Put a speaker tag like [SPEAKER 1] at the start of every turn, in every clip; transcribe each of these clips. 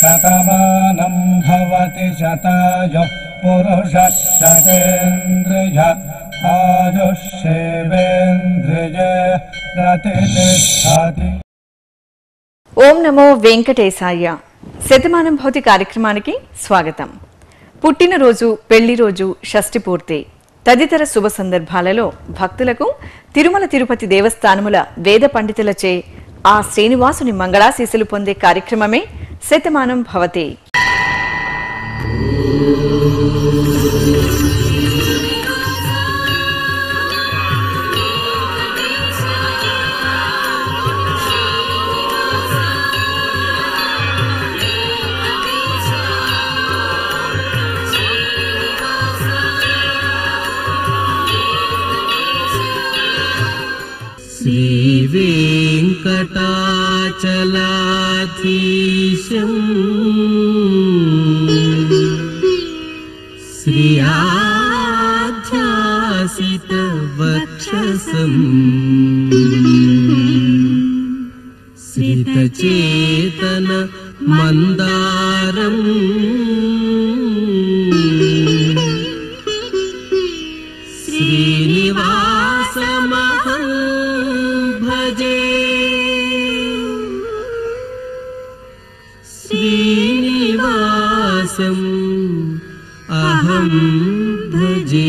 [SPEAKER 1] శతమానం భవతి శతాయ పురుష శతేంద్రియ ఆయుష్యేవేంద్రియ ప్రతిష్టతి
[SPEAKER 2] ఓం నమో వెంకటేశాయ శతమానం భౌతి కార్యక్రమానికి స్వాగతం పుట్టినరోజు పెళ్లి రోజు షష్ఠి పూర్తి తదితర శుభ సందర్భాలలో భక్తులకు తిరుమల తిరుపతి దేవస్థానముల వేద పండితులచే ఆ శ్రీనివాసుని మంగళాశీసులు పొందే కార్యక్రమమే శతమానం భవతి
[SPEAKER 3] श्रीवेङ्कटाचलाधीशम् श्रियाध्यासितवक्षसम् श्रितचेतन मन्दारम् श्रीनिवासमहं भजे श्रीनिवासम् अहं भजे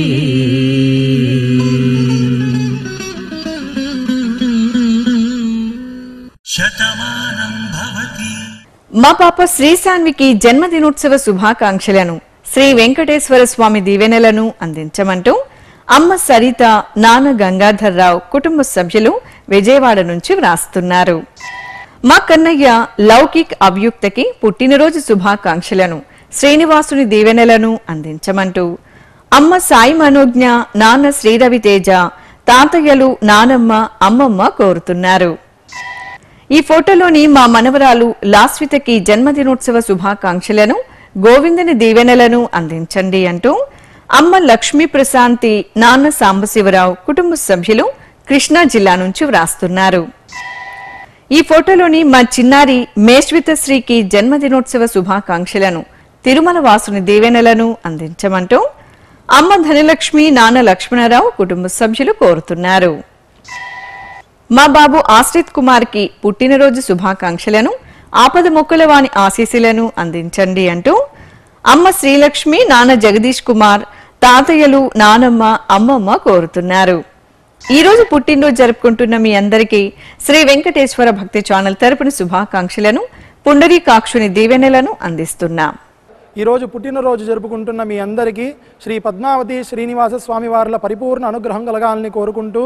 [SPEAKER 2] మా పాప శ్రీశాన్వికి జన్మదినోత్సవ శుభాకాంక్షలను శ్రీ వెంకటేశ్వర స్వామి దీవెనలను అందించమంటూ అమ్మ సరిత నాన్న గంగాధర్రావు కుటుంబ సభ్యులు విజయవాడ నుంచి వ్రాస్తున్నారు మా కన్నయ్య లౌకిక్ అభియుక్తకి పుట్టినరోజు శుభాకాంక్షలను శ్రీనివాసుని దీవెనలను అందించమంటూ అమ్మ సాయి మనోజ్ఞ నాన్న శ్రీరవితేజ తాతయ్యలు నానమ్మ అమ్మమ్మ కోరుతున్నారు ఈ ఫోటోలోని మా మనవరాలు లాస్వితకి జన్మదినోత్సవ శుభాకాంక్షలను గోవిందుని దీవెనలను అందించండి అంటూ అమ్మ లక్ష్మీ ప్రశాంతి నాన్న సాంబశివరావు కుటుంబ సభ్యులు కృష్ణా జిల్లా నుంచి వ్రాస్తున్నారు ఈ ఫోటోలోని మా చిన్నారి మేశ్వితశ్రీకి జన్మదినోత్సవ శుభాకాంక్షలను తిరుమల వాసుని దీవెనలను అందించమంటూ అమ్మ ధనలక్ష్మి నాన్న లక్ష్మణరావు కుటుంబ సభ్యులు కోరుతున్నారు మా బాబు ఆశ్రిత్ కుమార్ కి పుట్టినరోజు శుభాకాంక్షలను ఆపద మొక్కుల వాని ఆశీస్సులను అందించండి అంటూ అమ్మ శ్రీలక్ష్మి నాన్న జగదీష్ కుమార్ తాతయ్యలు నానమ్మ అమ్మమ్మ కోరుతున్నారు ఈ రోజు పుట్టినరోజు జరుపుకుంటున్న మీ అందరికీ శ్రీ వెంకటేశ్వర భక్తి ఛానల్ తరపున శుభాకాంక్షలను పుండరీకాక్షుని దీవెనలను అందిస్తున్నాం
[SPEAKER 4] ఈరోజు పుట్టినరోజు జరుపుకుంటున్న మీ అందరికీ శ్రీ పద్మావతి శ్రీనివాస స్వామి వార్ల పరిపూర్ణ అనుగ్రహం కలగాలని కోరుకుంటూ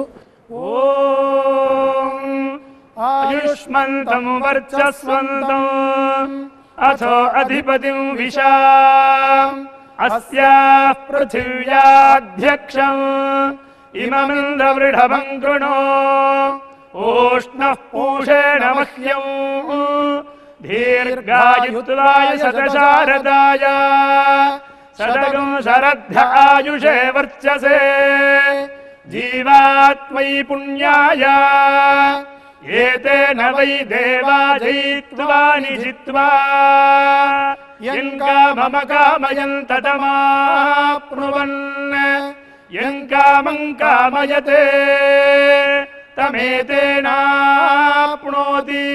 [SPEAKER 5] ఆయుష్మంతం వర్చస్వంతం అథో అధిపతిం విశా అస్యాః పృథివ్యాధ్యక్షం ఇమమింద్రవృఢభం కృణో ఓష్ణః పూషేణ మహ్యం దీర్ఘాయుత్వాయ శతశారదాయ శతగం శరద్ధ ఆయుషే వర్చసే జీవాత్మై పుణ్యాయ ఏతేన వై దేవా జయిత్వా నిజిత్వా యం కామమ కామయం తటమాప్నువన్ యం కామం కామయతే తమేతేనాప్నోతి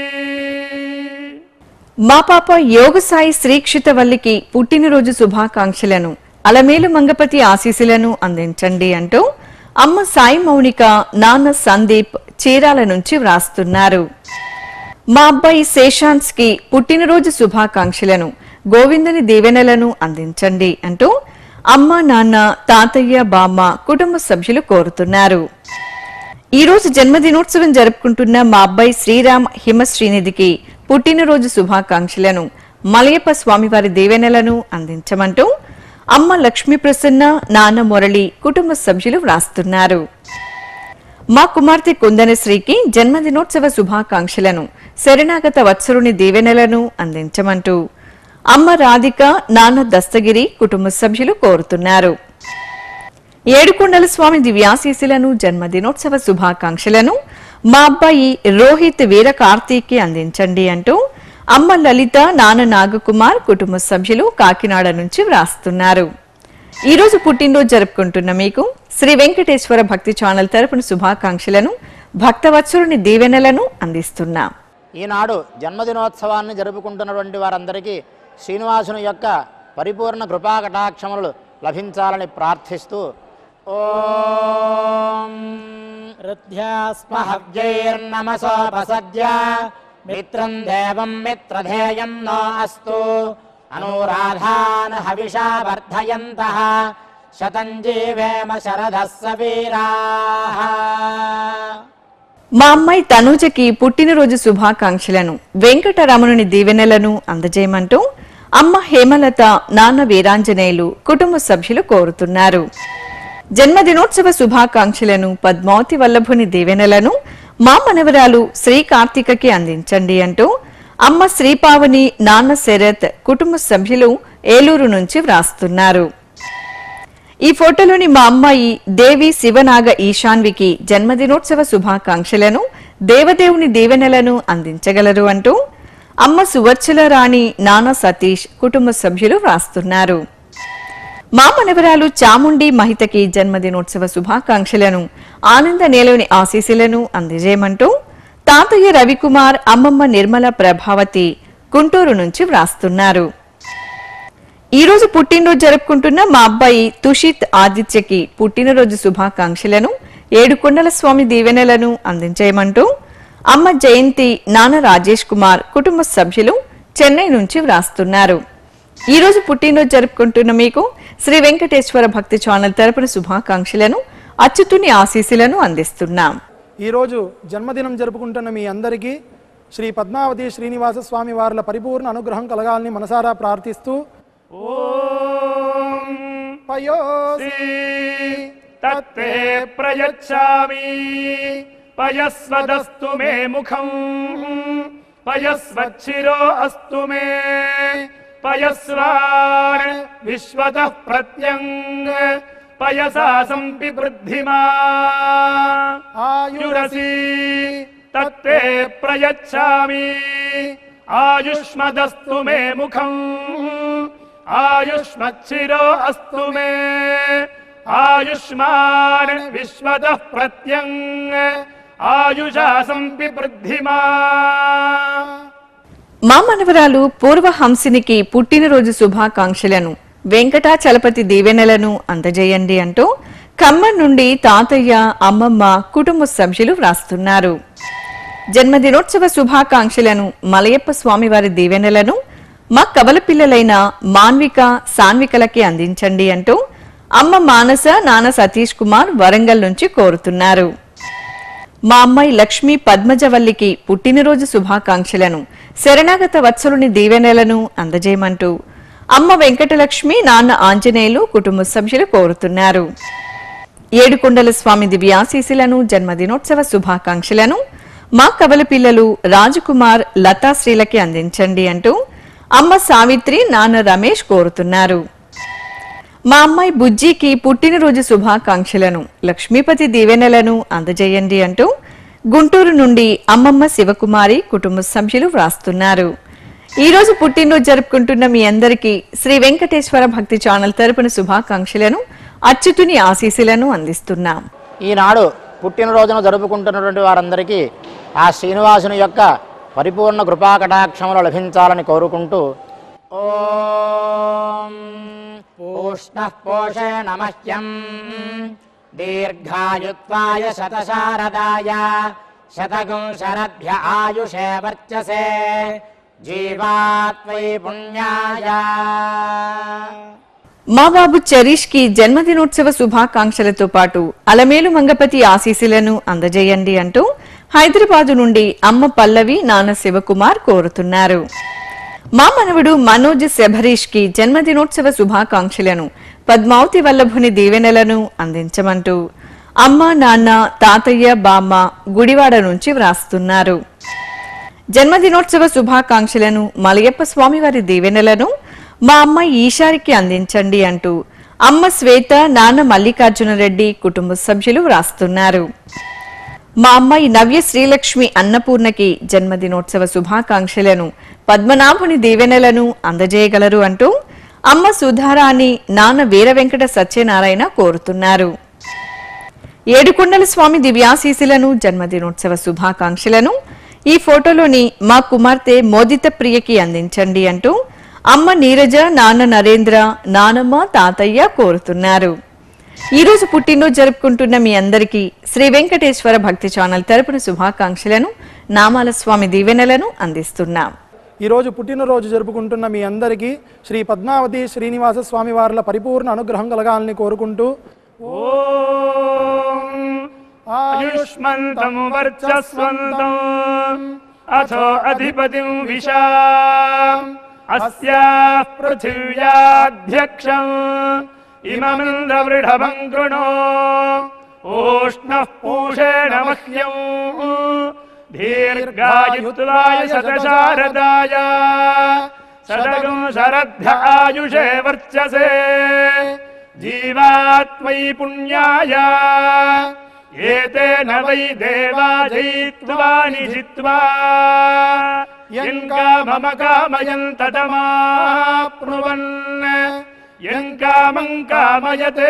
[SPEAKER 2] మా పాప యోగ సాయి శ్రీక్షితవల్లికి పుట్టినరోజు శుభాకాంక్షలను అలమేలు మంగపతి ఆశీస్సులను అందించండి అంటూ అమ్మ సాయి మౌనిక నాన్న సందీప్ చీరాల నుంచి వ్రాస్తున్నారు మా అబ్బాయి శేషాన్స్ కి పుట్టినరోజు శుభాకాంక్షలను గోవిందుని దీవెనలను అందించండి అంటూ అమ్మ నాన్న తాతయ్య బామ్మ కుటుంబ సభ్యులు కోరుతున్నారు ఈ రోజు జన్మదినోత్సవం జరుపుకుంటున్న మా అబ్బాయి శ్రీరామ్ హిమశ్రీనిధికి పుట్టినరోజు శుభాకాంక్షలను మలయప్ప స్వామివారి దీవెనలను అందించమంటూ అమ్మ లక్ష్మీ ప్రసన్న నాన్న మురళి కుటుంబ సభ్యులు వ్రాస్తున్నారు మా కుమార్తె కుందనశ్రీకి జన్మదినోత్సవ శుభాకాంక్షలను శరణాగత వత్సరుని దీవెనలను అందించమంటూ అమ్మ రాధిక నాన్న దస్తగిరి కుటుంబ సభ్యులు కోరుతున్నారు ఏడుకొండల స్వామి దివ్యాశీసులను జన్మదినోత్సవ శుభాకాంక్షలను మా అబ్బాయి రోహిత్ వీర కార్తీక్కి అందించండి అంటూ అమ్మ లలిత నాన్న నాగకుమార్ కుటుంబ సభ్యులు కాకినాడ నుంచి వ్రాస్తున్నారు ఈ రోజు పుట్టినరోజు జరుపుకుంటున్న మీకు శ్రీ వెంకటేశ్వర భక్తి ఛానల్ తరపున శుభాకాంక్షలను భక్తవత్సరుని దీవెనలను అందిస్తున్నాం
[SPEAKER 6] ఈనాడు జన్మదినోత్సవాన్ని జరుపుకుంటున్నటువంటి వారందరికీ శ్రీనివాసుని యొక్క పరిపూర్ణ కృపా కటాక్షములు లభించాలని ప్రార్థిస్తూ ఓం హృద్యాస్మహవ్యైర్నమసోపసద్య మిత్రం దేవం మిత్రధేయం నో అస్తు అనురాధాన్ హవిషా వర్ధయంతః శతం జీవేమ శరదः సవీరాः
[SPEAKER 2] మా అమ్మాయి తనూజకి పుట్టినరోజు శుభాకాంక్షలను వెంకటరమణుని దీవెనలను అందజేయమంటూ అమ్మ హేమలత నాన్న వీరాంజనేయులు కుటుంబ సభ్యులు కోరుతున్నారు జన్మదినోత్సవ శుభాకాంక్షలను పద్మావతి వల్లభుని దీవెనలను మా మనవరాలు శ్రీ కార్తీకకి అందించండి అంటూ అమ్మ శ్రీపావని నాన్న శరత్ కుటుంబ సభ్యులు ఏలూరు నుంచి వ్రాస్తున్నారు ఈ ఫోటోలోని మా అమ్మాయి దేవి శివనాగ ఈశాన్వికి జన్మదినోత్సవ శుభాకాంక్షలను దేవదేవుని దీవెనలను అందించగలరు అంటూ అమ్మ సువర్చల రాణి నానా సతీష్ కుటుంబ సభ్యులు వ్రాస్తున్నారు మా మనవరాలు చాముండి మహితకి జన్మదినోత్సవ శుభాకాంక్షలను ఆనంద నేలోని ఆశీస్సులను అందజేయమంటూ తాతయ్య రవికుమార్ అమ్మమ్మ నిర్మల ప్రభావతి గుంటూరు నుంచి వ్రాస్తున్నారు ఈ రోజు పుట్టినరోజు జరుపుకుంటున్న మా అబ్బాయి తుషిత్ ఆదిత్యకి పుట్టినరోజు శుభాకాంక్షలను ఏడుకొండల స్వామి దీవెనలను అందించేయమంటూ అమ్మ జయంతి నాన్న రాజేష్ కుమార్ కుటుంబ సభ్యులు చెన్నై నుంచి వ్రాస్తున్నారు ఈ రోజు పుట్టినరోజు జరుపుకుంటున్న మీకు శ్రీ వెంకటేశ్వర భక్తి ఛానల్ తరపున శుభాకాంక్షలను అచ్యుతుని ఆశీస్సులను అందిస్తున్నాం
[SPEAKER 4] ఈరోజు జన్మదినం జరుపుకుంటున్న మీ అందరికీ శ్రీ పద్మావతి శ్రీనివాస స్వామి వార్ల పరిపూర్ణ అనుగ్రహం కలగాలని మనసారా ప్రార్థిస్తూ
[SPEAKER 5] ఓం
[SPEAKER 4] పయోసి
[SPEAKER 5] తత్తే ప్రయచ్చామి పయస్వదస్తు మే ముఖం పయస్వచ్చిరో అస్తు మే పయస్వాన్ విశ్వతః ప్రత్యంగ పయసా సంపివృద్ధిమా ఆయురసి తత్తే ప్రయచ్చామి ఆయుష్మదస్తు మే ముఖం ఆయుష్మచ్చిరో అస్తు మే ఆయుష్మాన్ విశ్వతః ప్రత్యంగ ఆయుషా సంపివృద్ధిమా
[SPEAKER 2] మా మనవరాలు పూర్వహంసినికి పుట్టినరోజు శుభాకాంక్షలను వెంకటాచలపతి దీవెనలను అందజేయండి అంటూ ఖమ్మం నుండి తాతయ్య అమ్మమ్మ కుటుంబ సభ్యులు వ్రాస్తున్నారు జన్మదినోత్సవ శుభాకాంక్షలను మలయప్ప స్వామివారి దీవెనలను మా కవల పిల్లలైన మాన్విక సాన్వికలకి అందించండి అంటూ అమ్మ మానస నాన్న సతీష్ కుమార్ వరంగల్ నుంచి కోరుతున్నారు మా అమ్మాయి లక్ష్మి పద్మజవల్లికి పుట్టినరోజు శుభాకాంక్షలను శరణాగత వత్సలుని దీవెనలను అందజేయమంటూ అమ్మ వెంకటలక్ష్మి నాన్న ఆంజనేయులు కుటుంబ సభ్యులు కోరుతున్నారు ఏడుకొండల స్వామి దివ్యాశీసులను జన్మదినోత్సవ శుభాకాంక్షలను మా కవల పిల్లలు రాజకుమార్ లతాశ్రీలకి అందించండి అంటూ అమ్మ సావిత్రి నాన్న రమేష్ కోరుతున్నారు మా అమ్మాయి బుజ్జికి పుట్టినరోజు శుభాకాంక్షలను లక్ష్మీపతి దీవెనలను అందజేయండి అంటూ గుంటూరు నుండి అమ్మమ్మ శివకుమారి కుటుంబ సభ్యులు వ్రాస్తున్నారు ఈ రోజు పుట్టినరోజు జరుపుకుంటున్న మీ అందరికీ శ్రీ వెంకటేశ్వర భక్తి ఛానల్ తరపున శుభాకాంక్షలను అచ్యుతుని ఆశీస్సులను అందిస్తున్నాం
[SPEAKER 6] ఈనాడు పుట్టినరోజును జరుపుకుంటున్నటువంటి వారందరికీ ఆ శ్రీనివాసుని యొక్క పరిపూర్ణ కృపా కటాక్షములు లభించాలని కోరుకుంటూ ఓం పూష్ణ పోషేణ మహ్యం దీర్ఘాయుత్వాయ శతశారదాయ శతకం శరభ్య ఆయుషే వర్చసే జీవాత్వై పుణ్యాయ
[SPEAKER 2] మా బాబు చరీష్ కి జన్మదినోత్సవ శుభాకాంక్షలతో పాటు అలమేలు మంగపతి ఆశీస్సులను అందజేయండి అంటూ హైదరాబాదు నుండి అమ్మ పల్లవి నాన్న శివకుమార్ కోరుతున్నారు మా మనవడు మనోజ్ శబరీష్ కి జన్మదినోత్సవ శుభాకాంక్షలను పద్మావతి వల్లభుని దీవెనలను అందించమంటూ అమ్మ నాన్న తాతయ్య బామ్మ గుడివాడ నుంచి వ్రాస్తున్నారు జన్మదినోత్సవ శుభాకాంక్షలను మలయప్ప స్వామివారి దీవెనలను మా అమ్మాయి ఈశారికి అందించండి అంటూ అమ్మ శ్వేత నాన్న మల్లికార్జున రెడ్డి కుటుంబ సభ్యులు వ్రాస్తున్నారు మా అమ్మాయి నవ్య శ్రీలక్ష్మి అన్నపూర్ణకి జన్మదినోత్సవ శుభాకాంక్షలను పద్మనాభుని దీవెనలను అందజేయగలరు అంటూ అమ్మ సుధారాణి నాన్న వీర వెంకట సత్యనారాయణ కోరుతున్నారు ఏడుకొండల స్వామి దివ్యాశీసులను జన్మదినోత్సవ శుభాకాంక్షలను ఈ ఫోటోలోని మా కుమార్తె మోదిత ప్రియకి అందించండి అంటూ అమ్మ నీరజ నాన్న నరేంద్ర నానమ్మ తాతయ్య కోరుతున్నారు ఈ రోజు పుట్టినరోజు జరుపుకుంటున్న మీ అందరికీ శ్రీ వెంకటేశ్వర భక్తి ఛానల్ తరపున శుభాకాంక్షలను నామాల స్వామి దీవెనలను అందిస్తున్నాం
[SPEAKER 4] ఈరోజు పుట్టినరోజు జరుపుకుంటున్న మీ అందరికీ శ్రీ పద్మావతి శ్రీనివాస స్వామి వార్ల పరిపూర్ణ అనుగ్రహం కలగాలని కోరుకుంటూ
[SPEAKER 5] ఓం ఆయుష్మంతం వర్చస్వంతం అథో అధిపతిం విశా అస్యాః పృథివ్యాధ్యక్షం ఇమమింద్రవృఢభం కృణో ఓష్ణః పూషేణ మహ్యం దీర్ఘాయుత్వాయ శతశారదాయ శతగం శరద్ధ ఆయుషే వర్చసే జీవాత్మై పుణ్యాయ ఏతేన వై దేవా జయిత్వా నిజిత్వా యం కామమ కామయం తటమాప్నువన్ యం కామం కామయతే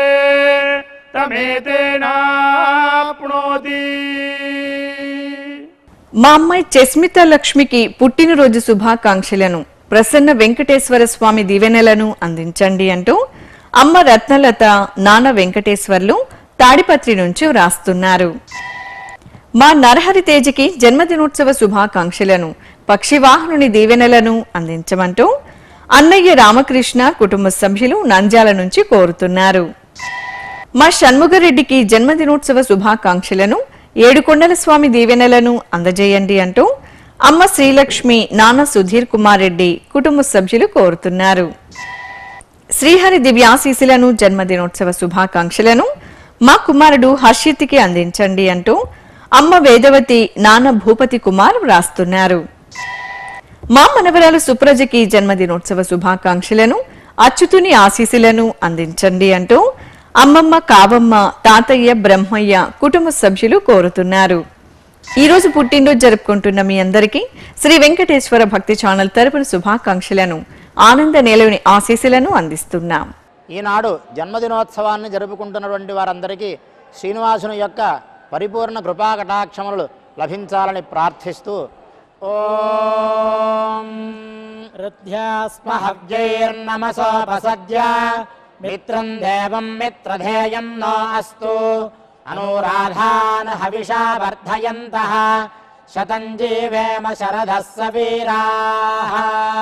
[SPEAKER 5] తమేతేనాప్నోతి
[SPEAKER 2] మా అమ్మాయి చెస్మిత లక్ష్మికి పుట్టినరోజు శుభాకాంక్షలను ప్రసన్న వెంకటేశ్వర స్వామి దీవెనలను అందించండి అంటూ అమ్మ రత్నలత నాన్న వెంకటేశ్వర్లు తాడిపత్రి నుంచి వ్రాస్తున్నారు మా నరహరి తేజకి జన్మదినోత్సవ శుభాకాంక్షలను పక్షివాహనుని దీవెనలను అందించమంటూ అన్నయ్య రామకృష్ణ కుటుంబ సభ్యులు నంద్యాల నుంచి కోరుతున్నారు మా షణ్ముగరెడ్డికి జన్మదినోత్సవ శుభాకాంక్షలను ఏడుకొండల స్వామి దీవెనలను అందజేయండి అంటూ అమ్మ శ్రీలక్ష్మి నాన్న సుధీర్ కుమార్ రెడ్డి కుటుంబ సభ్యులు కోరుతున్నారు శ్రీహరి దివ్యాశీసులను జన్మదినోత్సవ శుభాకాంక్షలను మా కుమారుడు హర్షిత్కి అందించండి అంటూ అమ్మ వేదవతి నాన్న భూపతి కుమార్ వ్రాస్తున్నారు మా మనవరాలు సుప్రజకి జన్మదినోత్సవ శుభాకాంక్షలను అచ్యుతుని ఆశీస్సులను అందించండి అంటూ అమ్మమ్మ కావమ్మ తాతయ్య బ్రహ్మయ్య కుటుంబ సభ్యులు కోరుతున్నారు ఈ రోజు పుట్టినరోజు జరుపుకుంటున్న మీ అందరికీ శ్రీ వెంకటేశ్వర భక్తి ఛానల్ తరపున శుభాకాంక్షలను ఆనంద నేలని ఆశీస్సులను అందిస్తున్నాం
[SPEAKER 6] ఈనాడు జన్మదినోత్సవాన్ని జరుపుకుంటున్నటువంటి వారందరికీ శ్రీనివాసుని యొక్క పరిపూర్ణ కృపా కటాక్షములు లభించాలని ప్రార్థిస్తూ ఓం హృద్యాస్మహవ్యైర్నమసోపసద్య మిత్రం దేవం మిత్రధేయం నో అస్తు అనురాధాన్ హవిషా వర్ధయంతః శతం జీవేమ శరదः సవీరాः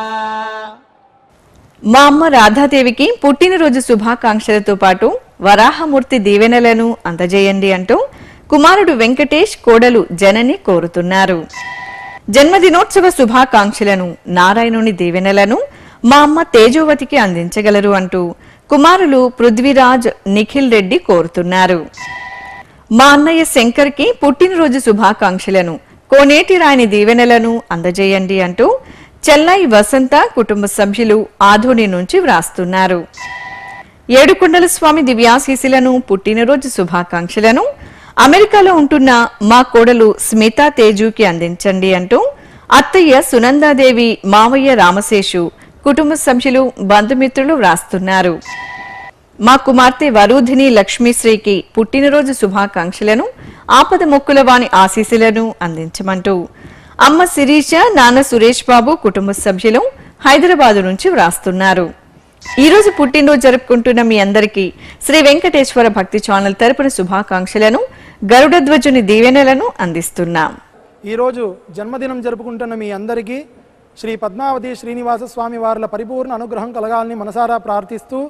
[SPEAKER 2] మా అమ్మ రాధాదేవికి పుట్టినరోజు శుభాకాంక్షలతో పాటు వరాహమూర్తి దీవెనలను అందజేయండి అంటూ కుమారుడు వెంకటేష్ కోడలు జనని కోరుతున్నారు జన్మదినోత్సవ శుభాకాంక్షలను నారాయణుని దీవెనలను మా అమ్మ తేజోవతికి అందించగలరు అంటూ కుమారులు పృథ్వీరాజ్ నిఖిల్ రెడ్డి కోరుతున్నారు మా అన్నయ్య శంకర్కి పుట్టినరోజు శుభాకాంక్షలను కోనేటి రాయని దీవెనలను అందజేయండి అంటూ చెల్లాయి వసంత కుటుంబ సభ్యులు ఆధోని నుంచి వ్రాస్తున్నారు ఏడుకొండల స్వామి దివ్యాశీసులను పుట్టినరోజు శుభాకాంక్షలను అమెరికాలో ఉంటున్న మా కోడలు స్మితా తేజుకి అందించండి అంటూ అత్తయ్య సునందాదేవి మావయ్య రామశేషు కుటుంబ సభ్యులు బంధుమిత్రులు వ్రాస్తున్నారు మా కుమార్తె వరూధిని లక్ష్మీశ్రీకి పుట్టినరోజు శుభాకాంక్షలను ఆపద మొక్కుల వాని ఆశీస్సులను అందించమంటూ అమ్మ శిరీష నాన్న సురేష్ బాబు కుటుంబ సభ్యులు హైదరాబాదు నుంచి వ్రాస్తున్నారు ఈ రోజు పుట్టినరోజు జరుపుకుంటున్న మీ అందరికీ శ్రీ వెంకటేశ్వర భక్తి ఛానల్ తరపున శుభాకాంక్షలను గరుడధ్వజుని దీవెనలను అందిస్తున్నాం
[SPEAKER 4] ఈరోజు జన్మదినం జరుపుకుంటున్న మీ అందరికీ శ్రీ పద్మావతి శ్రీనివాస స్వామి వార్ల పరిపూర్ణ అనుగ్రహం కలగాలని మనసారా ప్రార్థిస్తూ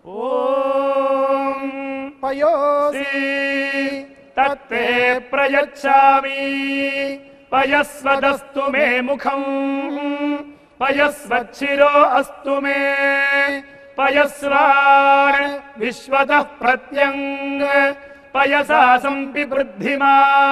[SPEAKER 5] ఓం
[SPEAKER 4] పయో
[SPEAKER 5] తత్తే ప్రయచ్చామి పయస్వదస్తు మే ముఖం పయస్వచ్చిరో అస్తు మే పయస్వాన్ విశ్వత ప్రత్యంగ పయసా సంపి వృద్ధిమా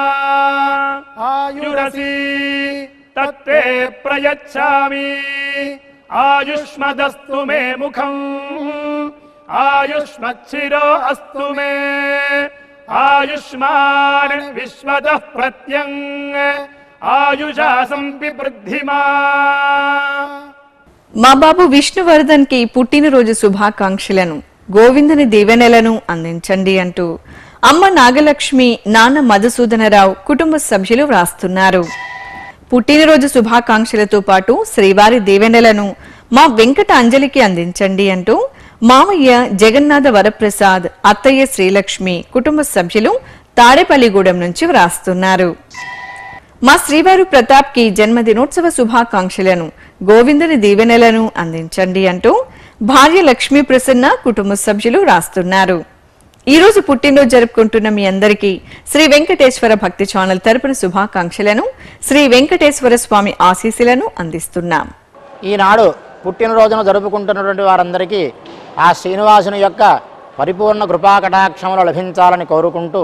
[SPEAKER 5] ఆయురసి తత్తే ప్రయచ్చామి ఆయుష్మదస్తు మే ముఖం ఆయుష్మచ్చిరో అస్తు మే ఆయుష్మాన్ విశ్వతః ప్రత్యంగ్ ఆయుషా సంపివృద్ధిమా
[SPEAKER 2] మా బాబు విష్ణువర్ధన్ కి పుట్టినరోజు శుభాకాంక్షలను గోవిందుని దీవెనలను అందించండి అంటూ అమ్మ నాగలక్ష్మి నాన్న మధుసూదనరావు కుటుంబ సభ్యులు వ్రాస్తున్నారు పుట్టినరోజు శుభాకాంక్షలతో పాటు శ్రీవారి దీవెనలను మా వెంకట అంజలికి అందించండి అంటూ మామయ్య జగన్నాథ వరప్రసాద్ అత్తయ్య శ్రీలక్ష్మి కుటుంబ సభ్యులు తాడేపల్లిగూడెం నుంచి వ్రాస్తున్నారు మా శ్రీవారు ప్రతాప్ కి జన్మదినోత్సవ శుభాకాంక్షలను గోవిందుని దీవెనలను అందించండి అంటూ భార్య లక్ష్మీ ప్రసన్న కుటుంబ సభ్యులు రాస్తున్నారు ఈ రోజు పుట్టినరోజు జరుపుకుంటున్న మీ అందరికీ శ్రీ వెంకటేశ్వర భక్తి ఛానల్ తరపున శుభాకాంక్షలను శ్రీ వెంకటేశ్వర స్వామి ఆశీస్సులను అందిస్తున్నాం
[SPEAKER 6] ఈనాడు పుట్టినరోజును జరుపుకుంటున్నటువంటి వారందరికీ ఆ శ్రీనివాసుని యొక్క పరిపూర్ణ కృపాకటాక్షములు లభించాలని కోరుకుంటూ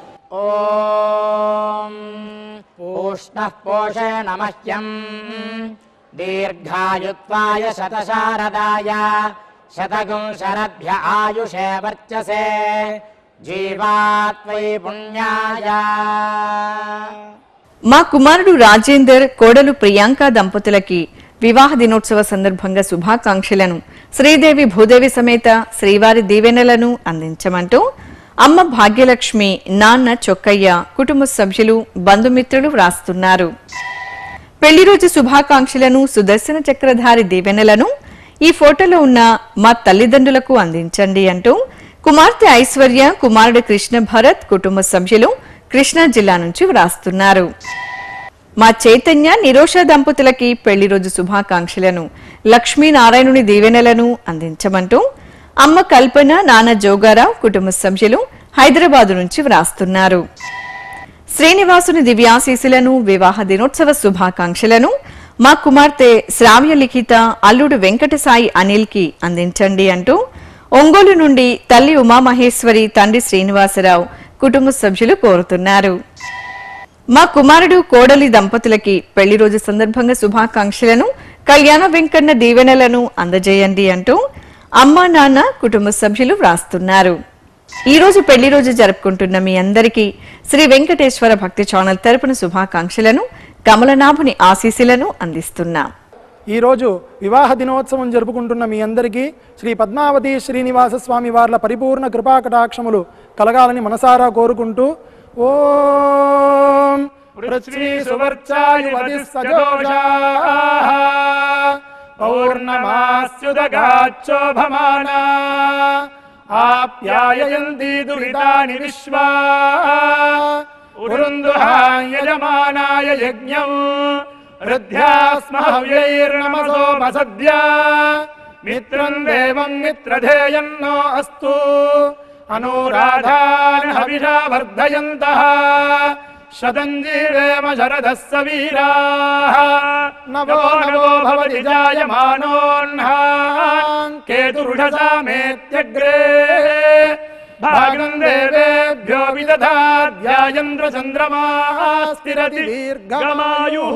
[SPEAKER 6] ఓం పూష్ణ పోషే నమహ్యం దీర్ఘాయుత్వాయ శతశారదాయ శతగం శరభ్య ఆయుషే వర్చసే జీవాత్వై పుణ్యాయ
[SPEAKER 2] మా కుమారుడు రాజేందర్ కోడలు ప్రియాంక దంపతులకి వివాహ దినోత్సవ సందర్భంగా శుభాకాంక్షలను శ్రీదేవి భూదేవి సమేత శ్రీవారి దీవెనలను అందించమంటూ అమ్మ భాగ్యలక్ష్మి నాన్న చొక్కయ్య కుటుంబ సభ్యులు బంధుమిత్రులు వ్రాస్తున్నారు పెళ్లి రోజు శుభాకాంక్షలను సుదర్శన చక్రధారి దీవెనలను ఈ ఫోటోలో ఉన్న మా తల్లిదండ్రులకు అందించండి అంటూ కుమార్తె ఐశ్వర్య కుమారుడు కృష్ణ భరత్ కుటుంబ సభ్యులు కృష్ణా జిల్లా నుంచి వ్రాస్తున్నారు మా చైతన్య నిరోష దంపతులకి పెళ్లి రోజు శుభాకాంక్షలను లక్ష్మీనారాయణుని దీవెనలను అందించమంటూ అమ్మ కల్పన నాన్న జోగారావు కుటుంబ సభ్యులు హైదరాబాదు నుంచి వ్రాస్తున్నారు శ్రీనివాసుని దివ్యాశీసులను వివాహ దినోత్సవ శుభాకాంక్షలను మా కుమార్తె శ్రావ్య లిఖిత అల్లుడు వెంకటసాయి అనిల్ కి అందించండి అంటూ ఒంగోలు నుండి తల్లి ఉమామహేశ్వరి తండ్రి శ్రీనివాసరావు కుటుంబ సభ్యులు కోరుతున్నారు మా కుమారుడు కోడలి దంపతులకి పెళ్లి రోజు సందర్భంగా శుభాకాంక్షలను కళ్యాణ వెంకన్న దీవెనలను అందజేయండి అంటూ అమ్మా నాన్న కుటుంబ సభ్యులు వ్రాస్తున్నారు ఈ రోజు పెళ్లి రోజు జరుపుకుంటున్న మీ అందరికీ శ్రీ వెంకటేశ్వర భక్తి ఛానల్ తరపున శుభాకాంక్షలను కమలనాభుని ఆశీస్సులను అందిస్తున్నాం
[SPEAKER 4] ఈరోజు వివాహ దినోత్సవం జరుపుకుంటున్న మీ అందరికీ శ్రీ పద్మావతి శ్రీనివాస స్వామి వార్ల పరిపూర్ణ కృపాకటాక్షములు కలగాలని మనసారా కోరుకుంటూ ఓం
[SPEAKER 5] పృథ్వీ సువర్చాయువతి సజోషాః పౌర్ణమాస్యుదగాచ్చోభమానా ఆప్యాయయంతి దురితాని విశ్వా ఉరుందుహాయజమానాయ యజ్ఞం హృద్యాస్మ హవ్యైర్నమసోమసద్యా మిత్రం దేవం మిత్రధేయన్నో అస్తు అనురాధాన్ హవిషా వర్ధయంతః శతం జీవేమ శరదः సవీరాः నవో నవో భవతి జాయమానోన్హాన్ కేతురుషసామేత్యగ్రే భాగం దేవేభ్యో విదధాధ్యాయంద్ర చంద్రమా స్థిరతి దీర్ఘమాయుః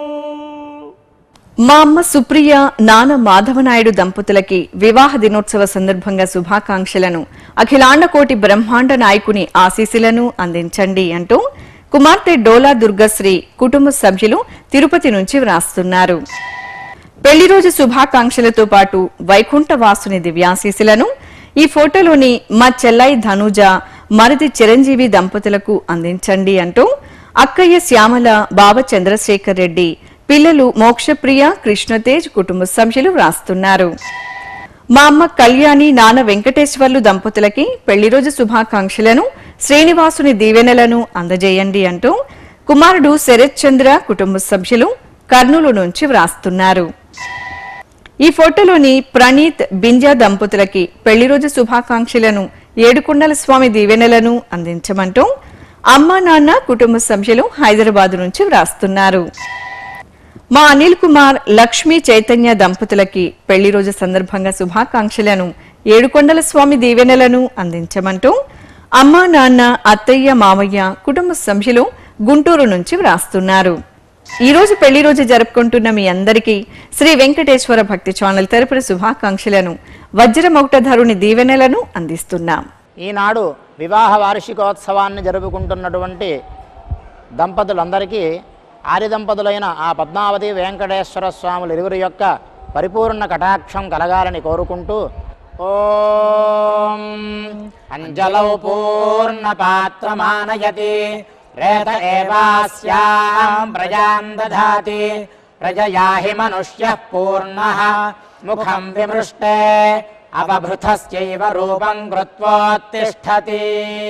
[SPEAKER 2] మా అమ్మ సుప్రియ నాన్న మాధవనాయుడు దంపతులకి వివాహ దినోత్సవ సందర్భంగా శుభాకాంక్షలను అఖిలాండ కోటి బ్రహ్మాండ నాయకుని ఆశీస్సులను అందించండి అంటూ కుమార్తె డోలా దుర్గశ్రీ కుటుంబ సభ్యులు తిరుపతి నుంచి వ్రాస్తున్నారు పెళ్లి రోజు శుభాకాంక్షలతో పాటు వైకుంఠవాసుని దివ్యాశీస్సులను ఈ ఫోటోలోని మా చెల్లాయి ధనుజ మరిది చిరంజీవి దంపతులకు అందించండి అంటూ అక్కయ్య శ్యామల బావ చంద్రశేఖర్ రెడ్డి పిల్లలు మోక్షప్రియ కృష్ణతేజ్ కుటుంబ సభ్యులు వ్రాస్తున్నారు మా అమ్మ కళ్యాణి నాన్న వెంకటేశ్వర్లు దంపతులకి పెళ్లి రోజు శుభాకాంక్షలను శ్రీనివాసుని దీవెనలను అందజేయండి అంటూ కుమారుడు శరత్ చంద్ర కుటుంబ సభ్యులు కర్నూలు నుంచి వ్రాస్తున్నారు ఈ ఫోటోలోని ప్రణీత్ బింజా దంపతులకి పెళ్లి రోజు శుభాకాంక్షలను ఏడుకొండల స్వామి దీవెనలను అందించమంటూ అమ్మా నాన్న కుటుంబ సభ్యులు హైదరాబాద్ నుంచి వ్రాస్తున్నారు మా అనిల్ కుమార్ లక్ష్మీ చైతన్య దంపతులకి పెళ్లి రోజు సందర్భంగా శుభాకాంక్షలను ఏడుకొండల స్వామి దీవెనలను అందించమంటూ అమ్మా నాన్న అత్తయ్య మామయ్య కుటుంబ సభ్యులు గుంటూరు నుంచి వ్రాస్తున్నారు ఈ రోజు పెళ్లి రోజు జరుపుకుంటున్న మీ అందరికీ శ్రీ వెంకటేశ్వర భక్తి ఛానల్ తరపున శుభాకాంక్షలను వజ్రమౌటధరుని దీవెనలను అందిస్తున్నాం
[SPEAKER 6] ఈనాడు వివాహ వార్షికోత్సవాన్ని జరుపుకుంటున్నటువంటి దంపతులందరికీ ఆది దంపతులైన ఆ పద్మావతి వెంకటేశ్వర స్వాములు ఇరువురి యొక్క పరిపూర్ణ కటాక్షం కలగాలని కోరుకుంటూ ఓం అంజలౌ పూర్ణ పాత్రమానయతి రేత ఏవాస్యాం ప్రజాం దధాతి ప్రజయా హి మనుష్య పూర్ణ ముఖం విమృష్టే అవభృతస్యైవ రూపం కృత్వోత్తిష్టతి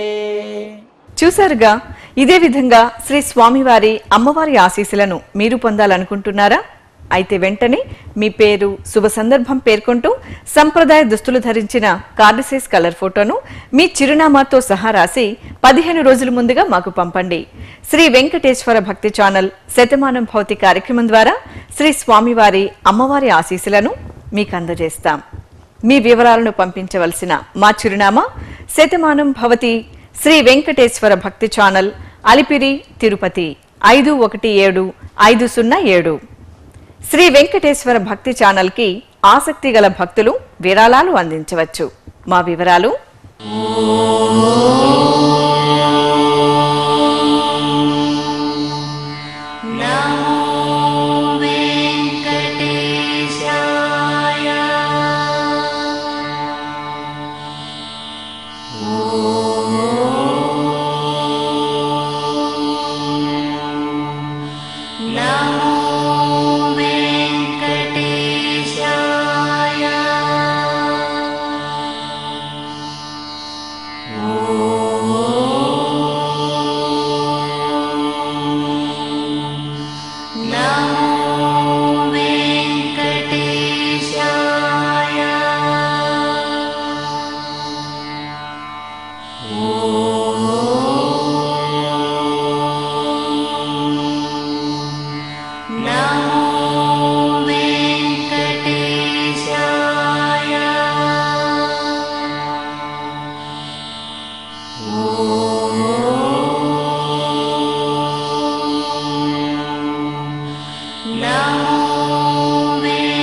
[SPEAKER 2] చూశారుగా ఇదే విధంగా శ్రీ స్వామివారి అమ్మవారి ఆశీస్సులను మీరు పొందాలనుకుంటున్నారా అయితే వెంటనే మీ పేరు శుభ సందర్భం పేర్కొంటూ సంప్రదాయ దుస్తులు ధరించిన కార్డు సైజ్ కలర్ ఫోటోను మీ చిరునామాతో సహా రాసి పదిహేను రోజుల ముందుగా మాకు పంపండి శ్రీ వెంకటేశ్వర భక్తి ఛానల్ శతమానం భౌతి కార్యక్రమం ద్వారా శ్రీ స్వామివారి అమ్మవారి ఆశీస్సులను మీకు అందజేస్తాం మీ వివరాలను పంపించవలసిన మా చిరునామా శతమానం భవతి శ్రీ వెంకటేశ్వర భక్తి ఛానల్ అలిపిరి తిరుపతి ఐదు ఒకటి ఏడు ఐదు సున్నా ఏడు శ్రీ వెంకటేశ్వర భక్తి ఛానల్కి ఆసక్తి గల భక్తులు విరాళాలు అందించవచ్చు మా వివరాలు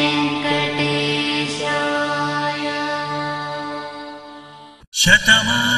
[SPEAKER 3] శతమా